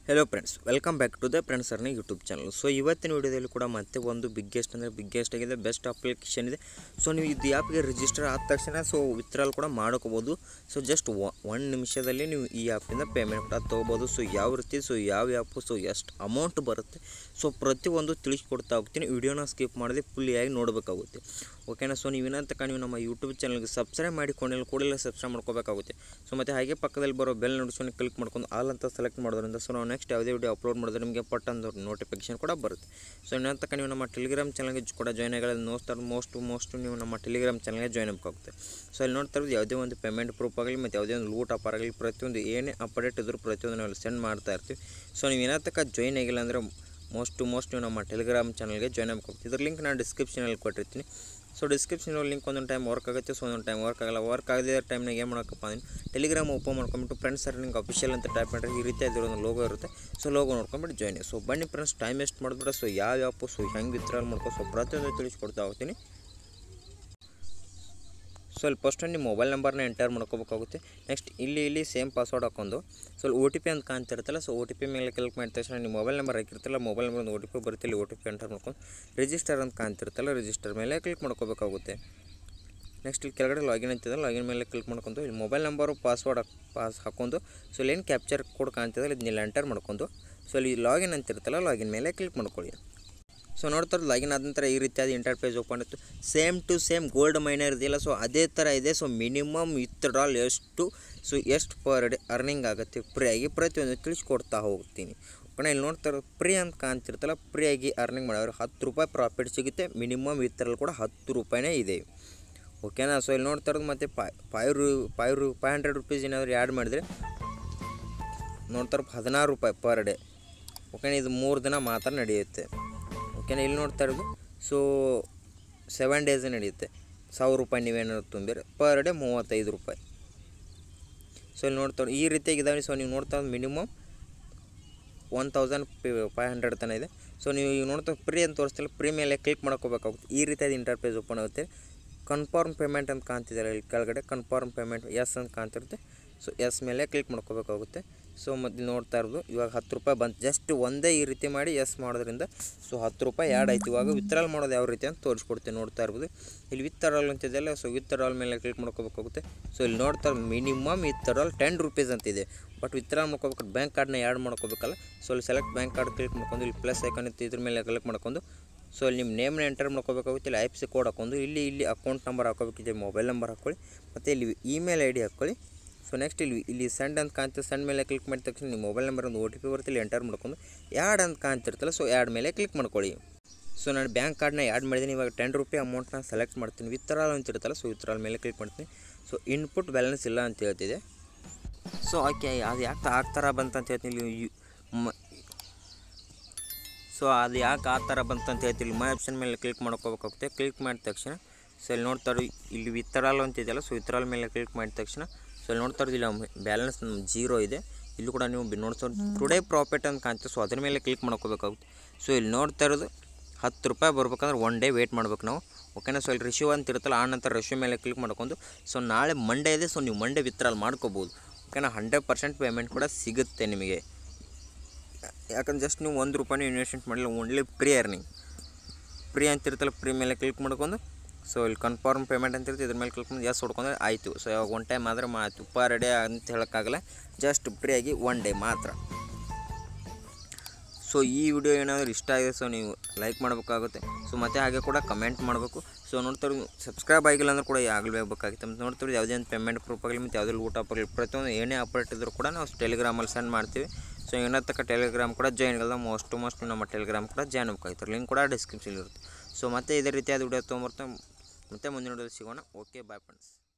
hello friends welcome back to the friends earny YouTube channel so ಇವತ್ತಿನ ವಿಡಿಯೋದಲ್ಲಿ ಕೂಡ ಮತ್ತೆ ಒಂದು ಬಿಗ್ಗೆಸ್ಟ್ ಅಂದರೆ ಬಿಗ್ಗೆಸ್ಟ್ ಆಗಿದೆ ಬೆಸ್ಟ್ ಅಪ್ಲಿಕೇಶನ್ ಇದೆ ಸೊ ನೀವು ಇದು ಆ್ಯಪ್ಗೆ ರಿಜಿಸ್ಟರ್ ಆದ ತಕ್ಷಣ ಸೊ ವಿತ್ಡ್ರಾಲ್ ಕೂಡ ಮಾಡ್ಕೋಬೋದು ಸೊ ಜಸ್ಟ್ ಒಂದು ನಿಮಿಷದಲ್ಲಿ ನೀವು ಈ ಆ್ಯಪಿಂದ ಪೇಮೆಂಟ್ ಕೂಡ ತೊಗೋಬೋದು ಸೊ ಯಾವ ರೀತಿ ಸೊ ಯಾವ ಆ್ಯಪು ಸೊ ಎಷ್ಟು ಅಮೌಂಟ್ ಬರುತ್ತೆ ಸೊ ಪ್ರತಿಯೊಂದು ತಿಳಿಸ್ಕೊಡ್ತಾ ಹೋಗ್ತೀನಿ ವಿಡಿಯೋನ ಸ್ಕಿಪ್ ಮಾಡದೆ ಫುಲ್ಲಿಯಾಗಿ ನೋಡಬೇಕಾಗುತ್ತೆ ಓಕೆನಾ ಸೊ ನೀವು ತನಕ ನೀವು ನಮ್ಮ ಯೂಟ್ಯೂಬ್ ಚಾನಲ್ಗೆ ಸಬ್ಸ್ಕ್ರೈಬ್ ಮಾಡಿಕೊಂಡಿಲ್ಲ ಕೂಡಲೇ ಸಬ್ಸ್ಕ್ರೈಬ್ ಮಾಡ್ಕೋಬೇಕಾಗುತ್ತೆ ಸೊ ಮತ್ತು ಹಾಗೆ ಪಕ್ಕದಲ್ಲಿ ಬರೋ ಬೆಲ್ ನೋಟಿಫಿಕೇಶನ್ ಕ್ಲಿಕ್ ಮಾಡ್ಕೊಂಡು ಆಲ್ ಅಂತ ಸೆಲೆಕ್ಟ್ ಮಾಡೋದ್ರಿಂದ ಸೊ ನಾವು ನೆಕ್ಸ್ಟ್ ಯಾವುದೇ ವಿಡಿಯೋ ಅಪ್ಲೋಡ್ ಮಾಡಿದ್ರೆ ನಿಮಗೆ ಪಟ್ಟಂದು ನೋಟಿಫಿಕೇಶನ್ ಕೂಡ ಬರುತ್ತೆ ಸೊ ಇನ್ನೂ ತನಕ ನೀವು ನಮ್ಮ ಟೆಲಿಗ್ರಾಮ್ ಚಾನಲ್ಗೆ ಕೂಡ ಜಾಯ್ನ್ ಆಗಿರೋದು ನೋಡ್ತಾರೆ ಮೋಸ್ಟ್ ಮೋಸ್ಟ್ ನೀವು ನಮ್ಮ ಟೆಲಿಗ್ರಾಮ್ ಚಾನಲ್ಗೆ ಜಾಯ್ನ್ ಆಗಬೇಕಾಗುತ್ತೆ ಸೊ ಅಲ್ಲಿ ನೋಡ್ತಾ ಇರೋದು ಯಾವುದೇ ಒಂದು ಪೇಮೆಂಟ್ ಪ್ರೂಫ್ ಆಗಲಿ ಮತ್ತು ಯಾವುದೇ ಒಂದು ಲೂಟ್ ಅಪಾರ ಆಗಲಿ ಪ್ರತಿಯೊಂದು ಏನೇ ಅಪ್ಡೇಟ್ ಇದ್ರೂ ಪ್ರತಿಯೊಂದು ನಾವು ಸೆಂಡ್ ಮಾಡ್ತಾ ಇರ್ತೀವಿ ಸೊ ನೀವು ಏನೋ ತನಕ ಜಾಯ್ನ್ ಆಗಿಲ್ಲ ಅಂದರೆ ಮೋಸ್ಟ್ ಟು ಮೋಸ್ಟ್ ನೀವು ನಮ್ಮ ಟೆಲಿಗ್ರಾಮ್ ಚಾನಲ್ಗೆ ಜಾಯ್ನ್ ಆಗಬೇಕು ಇದ್ರ ಲಿಂಕ್ ನಾನು ಡಿಸ್ಕ್ರಿಪ್ಷನಲ್ಲಿ ಕೊಟ್ಟಿರ್ತೀನಿ ಸೊ ಡಿಸ್ಕ್ರಿಪ್ಷನಲ್ಲಿ ಲಿಂಕ್ ಒಂದೊಂದು ಟೈಮ್ ವರ್ಕ್ ಆಗುತ್ತೆ ಸೊ ಒಂದೊಂದು ಟೈಮ್ ವರ್ಕ್ ಆಗಲ್ಲ ವರ್ಕ್ ಆಗದೇ ಟೈಮ್ನಾಗ ಏನು ಮಾಡೋಕ್ಕಪ್ಪ ಅಂದ್ರೆ ಟೆಲಿಗ್ರಾಮ್ ಓಪನ್ ಮಾಡ್ಕೊಂಬಿಟ್ಟು ಫ್ರೆಂಡ್ಸ್ ಸರ್ ನಿಂಗೆ ಅಫಿಷಿಯಲ್ ಅಂತ ಟೈಪ್ ಮಾಡಿದ್ರೆ ಈ ರೀತಿ ಒಂದು ಲೋಗೋ ಇರುತ್ತೆ ಸೊ ಲೋಗೋ ನೋಡ್ಕೊಂಬಿಟ್ಟು ಜಾಯ್ನ್ ಸೊ ಬನ್ನಿ ಫ್ರೆಂಡ್ಸ್ ಟೈಮ್ ವೇಸ್ಟ್ ಮಾಡಿಬಿಟ್ರೆ ಸೊ ಯಾವ ಆ್ಯಪು ಸೊ ಹೆಂಗೆ ವಿತ್ಡ್ರಾಲ್ ಮಾಡ್ಕೋ ಸೊ ಪ್ರತಿಯೊಂದು ತಿಳಿಸ್ಕೊಡ್ತಾ ಹೋಗ್ತೀನಿ ಸೊ ಅಲ್ಲಿ ಫಸ್ಟ್ ನಿಮ್ಮ ಮೊಬೈಲ್ ನಂಬರ್ನ ಎಂಟರ್ ಮಾಡ್ಕೋಬೇಕಾಗುತ್ತೆ ನೆಕ್ಸ್ಟ್ ಇಲ್ಲಿ ಇಲ್ಲಿ ಸೇಮ್ ಪಾಸ್ವರ್ಡ್ ಹಾಕೊಂಡು ಸೊ ಅಲ್ಲಿ ಓ ಟಿ ಪಿ ಅಂತ ಕಾಣ್ತಿರುತ್ತಲ್ಲ ಸೊ ಓ ಟಿ ಪಿ ಮೇಲೆ ಕ್ಲಿಕ್ ಮಾಡಿದ ತಕ್ಷಣ ನಿಮ್ಮ ಮೊಬೈಲ್ ನಂಬರ್ ಹಾಕಿರ್ತಲ್ಲ ಮೊಬೈಲ್ ನಂಬರ್ ಒಂದು ಓ ಟಿ ಪಿ ಬರುತ್ತೆ ಇಲ್ಲಿ ಓ ಟಿ ಪಿ ಎಂಟರ್ ಮಾಡ್ಕೊಂಡು ರಿಜಿಸ್ಟರ್ ಅಂತ ಕಾಣ್ತಿರುತ್ತಲ್ಲ ರಿಜಿಸ್ಟರ್ ಮೇಲೆ ಕ್ಲಿಕ್ ಮಾಡ್ಕೋಬೇಕಾಗುತ್ತೆ ನೆಕ್ಸ್ಟ್ ಇಲ್ಲಿ ಕೆಳಗಡೆ ಲಾಗಿನ್ ಅಂತಿದೆ ಲಾಗಿನ್ ಮೇಲೆ ಕ್ಲಿಕ್ ಮಾಡ್ಕೊಂಡು ಇಲ್ಲಿ ಮೊಬೈಲ್ ನಂಬರು ಪಾಸ್ವರ್ಡ್ ಪಾಸ್ ಹಾಕೊಂಡು ಸೊ ಇಲ್ಲಿ ಏನು ಕ್ಯಾಪ್ಚರ್ ಕೋಡ್ ಕಾಣ್ತಿದೆ ಇದನ್ನೆಲ್ಲ ಎಂಟರ್ ಮಾಡ್ಕೊಂಡು ಸೊ ಇಲ್ಲಿ ಲಾಗಿನ್ ಅಂತಿರುತ್ತಲ್ಲ ಲಾಗಿನ್ ಮೇಲೆ ಕ್ಲಿಕ್ ಮಾಡ್ಕೊಳ್ಳಿ ಸೊ ನೋಡ್ತಾರೆ ಲಾಗಿನ್ ಆದ ನಂತರ ಈ ರೀತಿಯಾದ ಇಂಟರ್ಪೇಜ್ ಓಪನ್ ಇತ್ತು same to same gold miner ಇದೆಯಲ್ಲ ಸೊ ಅದೇ ಥರ ಇದೆ ಸೊ ಮಿನಿಮಮ್ ವಿತ್ಡ್ರಾಲ್ ಎಷ್ಟು ಸೊ ಎಷ್ಟು ಪರ್ ಡೇ ಅರ್ನಿಂಗ್ ಆಗುತ್ತೆ ಫ್ರೀಯಾಗಿ ಪ್ರತಿಯೊಂದು ತಿಳಿಸ್ಕೊಡ್ತಾ ಹೋಗ್ತೀನಿ ಕಣ ಇಲ್ಲಿ ನೋಡ್ತಾರೆ ಫ್ರೀ ಅಂತ ಕಾಣ್ತಿರ್ತಲ್ಲ ಫ್ರೀಯಾಗಿ ಅರ್ನಿಂಗ್ ಮಾಡೋರು ಹತ್ತು ರೂಪಾಯಿ ಪ್ರಾಫಿಟ್ ಸಿಗುತ್ತೆ ಮಿನಿಮಮ್ ವಿತ್ಡ್ರಾಲ್ ಕೂಡ ಹತ್ತು ರೂಪಾಯಿನೇ ಇದೆ ಓಕೆನಾ ಸೊ ಇಲ್ಲಿ ನೋಡ್ತಾ ಇರೋದು ಮತ್ತು ಫೈ ಫೈವ್ ರೂ ಫೈವ್ ರೂ ಫೈವ್ ಹಂಡ್ರೆಡ್ ರುಪೀಸ್ ಏನಾದರೂ ಆ್ಯಡ್ ಮಾಡಿದರೆ ನೋಡ್ತಾರೆ ಹದಿನಾರು ರೂಪಾಯಿ ಪರ್ ಡೇ ಓಕೆನಾ ಇದು ಮೂರು ದಿನ ಮಾತ್ರ ನಡೆಯುತ್ತೆ ಓಕೆನಾ ಇಲ್ಲಿ ನೋಡ್ತಾ ಇರೋದು ಸೊ ಸೆವೆನ್ ಡೇಸ್ ನಡೆಯುತ್ತೆ ಸಾವಿರ ರೂಪಾಯಿ ನೀವೇನಾದ್ರು ತುಂಬಿರಿ ಪರ್ ಡೇ ಮೂವತ್ತೈದು ರೂಪಾಯಿ ಸೊ ಇಲ್ಲಿ ನೋಡ್ತಾ ಈ ರೀತಿಯಾಗಿದ್ದಾವೆ ಸೊ ನೀವು ನೋಡ್ತಾ minimum one thousand five hundred ತನಕ ಇದೆ ಸೊ ನೀವು ಈಗ ನೋಡ್ತಾ ಫ್ರೀ ಅಂತ ತೋರಿಸ್ತಿಲ್ಲ ಫ್ರೀ ಮೇಲೆ ಕ್ಲಿಕ್ ಮಾಡ್ಕೋಬೇಕಾಗುತ್ತೆ ಈ ರೀತಿಯಾದ ಇಂಟರ್ಪೇಜ್ ಓಪನ್ ಆಗುತ್ತೆ ಕನ್ಫರ್ಮ್ ಪೇಮೆಂಟ್ ಅಂತ ಕಾಣ್ತಿದ್ದಾರೆ ಇಲ್ಲಿ ಕೆಳಗಡೆ ಕನ್ಫರ್ಮ್ ಪೇಮೆಂಟ್ ಎಸ್ ಅಂತ ಕಾಣ್ತಿರುತ್ತೆ ಸೊ ಎಸ್ ಮೇಲೆ ಕ್ಲಿಕ್ ಮಾಡ್ಕೋಬೇಕಾಗುತ್ತೆ ಸೊ ಮತ್ತು ನೋಡ್ತಾ ಇರೋದು ಇವಾಗ ಹತ್ತು ರೂಪಾಯಿ ಬಂತು ಜಸ್ಟ್ ಒಂದೇ ಈ ರೀತಿ ಮಾಡಿ ಎಸ್ ಮಾಡೋದ್ರಿಂದ ಸೊ ಹತ್ತು ರೂಪಾಯಿ ಆ್ಯಡ್ ಆಯ್ತು ಇವಾಗ ವಿತ್ಡ್ರಾಲ್ ಮಾಡೋದು ಯಾವ ರೀತಿ ಅಂತ ತೋರಿಸ್ಕೊಡ್ತೀನಿ ನೋಡ್ತಾ ಇರ್ಬೋದು ಇಲ್ಲಿ ವಿತ್ಡ್ರಾಲ್ ಅಂತಿದೆಯಲ್ಲ ಸೊ ವಿತ್ಡ್ರಾಲ್ ಮೇಲೆ ಕ್ಲಿಕ್ ಮಾಡ್ಕೋಬೇಕಾಗುತ್ತೆ ಸೊ ಇಲ್ಲಿ ನೋಡ್ತಾ ಮಿನಿಮಮ್ ವಿತ್ಡ್ರಾಲ್ ಟೆನ್ ರುಪೀಸ್ ಅಂತಿದೆ ಬಟ್ ವಿತ್ಡ್ರಾಲ್ ಮಾಡ್ಕೋಬೇಕಾದ್ರೆ ಬ್ಯಾಂಕ್ ಕಾರ್ಡ್ನ ಆ್ಯಡ್ ಮಾಡ್ಕೋಬೇಕಲ್ಲ ಸೊ ಇಲ್ಲಿ ಸೆಲೆಕ್ಟ್ ಬ್ಯಾಂಕ್ ಕಾರ್ಡ್ ಕ್ಲಿಕ್ ಮಾಡ್ಕೊಂಡು ಇಲ್ಲಿ ಪ್ಲಸ್ ಐಕಾನ್ ಇತ್ತು ಇದ್ರ ಮೇಲೆ ಕ್ಲಿಕ್ ಮಾಡ್ಕೊಂಡು ಸೊ ಇಲ್ಲಿ ನಿಮ್ಮ ನೇಮ್ನ ಎಂಟರ್ ಮಾಡ್ಕೋಬೇಕಾಗುತ್ತೆ ಇಲ್ಲಿ ಐ ಪಿ ಸಿ ಕೋಡ್ ಹಾಕೊಂಡು ಇಲ್ಲಿ ಇಲ್ಲಿ ಅಕೌಂಟ್ ನಂಬರ್ ಹಾಕೋಬೇಕಿದೆ ಮೊಬೈಲ್ ನಂಬರ್ ಹಾಕ್ಕೊಳ್ಳಿ ಮತ್ತು ಇಲ್ಲಿ ಇಮೇಲ್ ಐ ಡಿ ಹಾಕ್ಕೊಳ್ಳಿ ಸೊ ನೆಕ್ಸ್ಟ್ ಇಲ್ಲಿ ಇಲ್ಲಿ ಸೆಂಡ್ ಅಂತ ಕಾಣ್ತದೆ ಸೆಂಡ್ ಮೇಲೆ ಕ್ಲಿಕ್ ಮಾಡಿದ ತಕ್ಷಣ ನಿಮ್ಮ ಮೊಬೈಲ್ ನಂಬರ್ ಒಂದು ಓ ಟಿ ಪಿ ಬರುತ್ತೆ ಇಲ್ಲಿ ಎಂಟರ್ ಮಾಡ್ಕೊಂಡು ಆ್ಯಡ್ ಅಂತ ಕಾಣ್ತಿರ್ತಲ್ಲ ಸೊ ಆ್ಯಡ್ ಮೇಲೆ ಕ್ಲಿಕ್ ಮಾಡ್ಕೊಳ್ಳಿ ಸೊ ನಾನು ಬ್ಯಾಂಕ್ ಕಾರ್ಡ್ನ ಆ್ಯಡ್ ಮಾಡಿದ್ದೀನಿ ಇವಾಗ ಟೆನ್ ರುಪಿ ಅಮೌಂಟ್ನ ಸೆಲೆಕ್ಟ್ ಮಾಡ್ತೀನಿ ವಿತ್ಡ್ರಾಲ್ ಅಂತ ಇರುತ್ತಲ್ಲ ಸೊ ವಿತ್ಡ್ರಾಲ್ ಮೇಲೆ ಕ್ಲಿಕ್ ಮಾಡ್ತೀನಿ ಸೊ ಇನ್ಪುಟ್ ಬ್ಯಾಲೆನ್ಸ್ ಇಲ್ಲ ಅಂತ ಹೇಳ್ತಿದೆ ಸೊ ಓಕೆ ಅದು ಯಾಕೆ ಆ ಥರ ಬಂತು ಅಂತ ಹೇಳ್ತೀನಿ ಇಲ್ಲಿ ಯು- ಮ ಸೊ ಅದು ಯಾಕೆ ಆ ಥರ ಬಂತು ಅಂತ ಹೇಳ್ತೀವಿ ಮೈ ಆಪ್ಷನ್ ಮೇಲೆ ಕ್ಲಿಕ್ ಮಾಡ್ಕೋಬೇಕಾಗುತ್ತೆ ಕ್ಲಿಕ್ ಮಾಡಿದ ತಕ್ಷಣ ಸೊ ಇಲ್ಲಿ ನೋಡ್ತಾರೆ ಇಲ್ಲಿ ವಿತ್ಡ್ರಾಲ್ ಅಂತ ಇದೆಯಲ್ಲ ಸೊ ವಿತ್ಡ್ರಾಲ್ ಮೇಲೆ ಕ್ಲಿಕ್ ಮಾಡಿದ ತಕ್ಷಣ ಸೊ ಇಲ್ಲಿ ನೋಡ್ತಾ ಇರೋದು ಇಲ್ಲ ಬ್ಯಾಲೆನ್ಸ್ ಜೀರೋ ಇದೆ ಇಲ್ಲಿ ಕೂಡ ನೀವು ನೋಡ್ತಾ ಟುಡೇ ಪ್ರಾಫಿಟ್ ಅಂತ ಕಾಣ್ತದೆ ಸೊ ಅದ್ರ ಮೇಲೆ ಕ್ಲಿಕ್ ಮಾಡ್ಕೋಬೇಕಾಗುತ್ತೆ ಸೊ ಇಲ್ಲಿ ನೋಡ್ತಾ ಇರೋದು ಹತ್ತು ರೂಪಾಯಿ ಬರ್ಬೇಕಂದ್ರೆ ಒನ್ ಡೇ ವೆಯ್ಟ್ ಮಾಡ್ಬೇಕು ನಾವು ಓಕೆನಾ ಸೊ ಇಲ್ಲಿ ರಿಶ್ಯೂ ಅಂತ ಇರುತ್ತಲ್ಲ ಆ ನಂತರ ರಿಶ್ಯೂ ಮೇಲೆ ಕ್ಲಿಕ್ ಮಾಡ್ಕೊಂಡು ಸೊ ನಾಳೆ ಮಂಡೇ ಇದೆ ಸೊ ನೀವು ಮಂಡೇ ವಿತ್ಡ್ರಾಲ್ ಮಾಡ್ಕೋಬೋದು ಓಕೆನಾ ಹಂಡ್ರೆಡ್ ಪರ್ಸೆಂಟ್ ಪೇಮೆಂಟ್ ಕೂಡ ಸಿಗುತ್ತೆ ನಿಮಗೆ ಯಾಕಂದ್ರೆ ಜಸ್ಟ್ ನೀವು ಒಂದು ರೂಪಾಯಿ ಇನ್ವೆಸ್ಟ್ಮೆಂಟ್ ಮಾಡಿಲ್ಲ ಓನ್ಲಿ ಫ್ರೀ ಅರ್ನಿಂಗ್ ಫ್ರೀ ಅಂತಿರ್ತಲ್ಲ ಫ್ರೀ ಮೇಲೆ ಕ್ಲಿಕ್ ಮಾಡ್ಕೊಂಡು ಸೊ ಇಲ್ಲಿ ಕನ್ಫರ್ಮ್ ಪೇಮೆಂಟ್ ಅಂತ ಇರುತ್ತೆ ಇದ್ರ ಮೇಲೆ ಕ್ಲಿಕ್ ಮಾಡಿ ಎಸ್ ಹೊಡ್ಕೊಂಡ್ರೆ ಆಯಿತು ಸೊ ಇವಾಗ ಒನ್ ಟೈಮ್ ಆದರೆ ಮಾತು ಪರ್ ಡೇ ಅಂತ ಹೇಳೋಕ್ಕಾಗಲ್ಲ ಜಸ್ಟ್ ಫ್ರೀಯಾಗಿ ಒನ್ ಡೇ ಮಾತ್ರ ಸೊ ಈ ವಿಡಿಯೋ ಏನಾದರೂ ಇಷ್ಟ ಆಗಿದೆ ಸೊ ನೀವು ಲೈಕ್ ಮಾಡಬೇಕಾಗುತ್ತೆ ಸೊ ಮತ್ತೆ ಹಾಗೆ ಕೂಡ ಕಮೆಂಟ್ ಮಾಡಬೇಕು ಸೊ ನೋಡ್ತಾರೆ ಸಬ್ಸ್ಕ್ರೈಬ್ ಆಗಿಲ್ಲ ಅಂದ್ರೆ ಕೂಡ ಆಗಲೇಬೇಕಾಗಿತ್ತು ಮತ್ತು ನೋಡ್ತಾರೆ ಯಾವುದೇ ಒಂದು ಪೇಮೆಂಟ್ ಪ್ರೂಫ್ ಆಗಲಿ ಮತ್ತು ಯಾವುದೇ ಊಟ ಆಗಲಿ ಪ್ರತಿಯೊಂದು ಏನೇ ಅಪ್ಡೇಟ್ ಇದ್ದರೂ ಕೂಡ ನಾವು ಟೆಲಿಗ್ರಾಮಲ್ಲಿ ಸೆಂಡ್ ಮಾಡ್ತೀವಿ ಸೊ ಏನೋ ತಕ್ಕ ಟೆಲಿಗ್ರಾಮ್ ಕೂಡ ಜಾಯ್ನ್ ಆಗಲ್ಲ ಮೋಸ್ಟ್ ಮೋಸ್ಟ್ ನಮ್ಮ ಟೆಲಿಗ್ರಾಮ್ ಕೂಡ ಜಾಯ್ನ್ ಆಗಬೇಕಾಗಿತ್ತು ಲಿಂಕ್ ಕೂಡ ಡಿಸ್ಕ್ರಿಪ್ಷನ್ ಇರುತ್ತೆ ಸೊ ಮತ್ತೆ ಇದೇ ರೀತಿಯಾದ ವಿಡಿಯೋ ತೊಗೊಂಬರ್ತಾ ಮತ್ತೆ ಮುಂದಿನ ವಿಡಿಯೋ ಸಿಗೋಣ ಓಕೆ ಬಾಯ್ ಫ್ರೆಂಡ್ಸ್